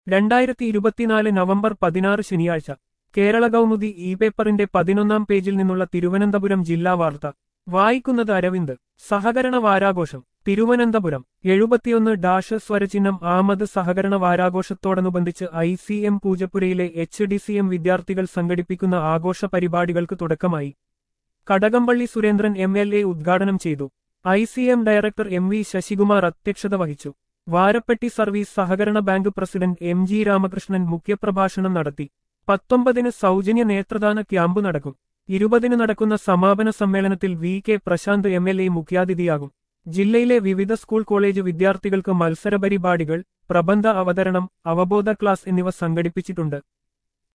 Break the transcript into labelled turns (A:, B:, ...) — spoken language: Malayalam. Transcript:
A: രണ്ടായിരത്തി ഇരുപത്തിനാല് നവംബർ പതിനാറ് ശനിയാഴ്ച കേരള കൗമുദി ഇ പേപ്പറിന്റെ പതിനൊന്നാം പേജിൽ നിന്നുള്ള തിരുവനന്തപുരം ജില്ലാ വാർത്ത വായിക്കുന്നത് അരവിന്ദ് സഹകരണ വാരാഘോഷം തിരുവനന്തപുരം എഴുപത്തിയൊന്ന് ഡാഷ് സ്വരചിഹ്നം ആമത് സഹകരണ വാരാഘോഷത്തോടനുബന്ധിച്ച് ഐ സി എം പൂജപ്പുരയിലെ എച്ച് ഡി സി എം വിദ്യാർത്ഥികൾ സംഘടിപ്പിക്കുന്ന ആഘോഷ പരിപാടികൾക്ക് തുടക്കമായി Kadakampally Surendran M L A ഉദ്ഘാടനം ചെയ്തു I C M director M V Sasikumar അധ്യക്ഷത വഹിച്ചു വാരപ്പെട്ടി സർവീസ് സഹകരണ bank president M G Ramakrishnan മുഖ്യപ്രഭാഷണം നടത്തി പത്തൊമ്പതിന് സൗജന്യ നേത്രദാന ക്യാമ്പ് നടക്കും ഇരുപതിന് നടക്കുന്ന സമാപന സമ്മേളനത്തിൽ V K Prasanth M L A മുഖ്യാതിഥിയാകും ജില്ലയിലെ വിവിധ സ്കൂൾ കോളേജ് വിദ്യാർത്ഥികൾക്ക് മത്സര പരിപാടികൾ പ്രബന്ധ അവതരണം അവബോധ ക്ലാസ് എന്നിവ സംഘടിപ്പിച്ചിട്ടുണ്ട്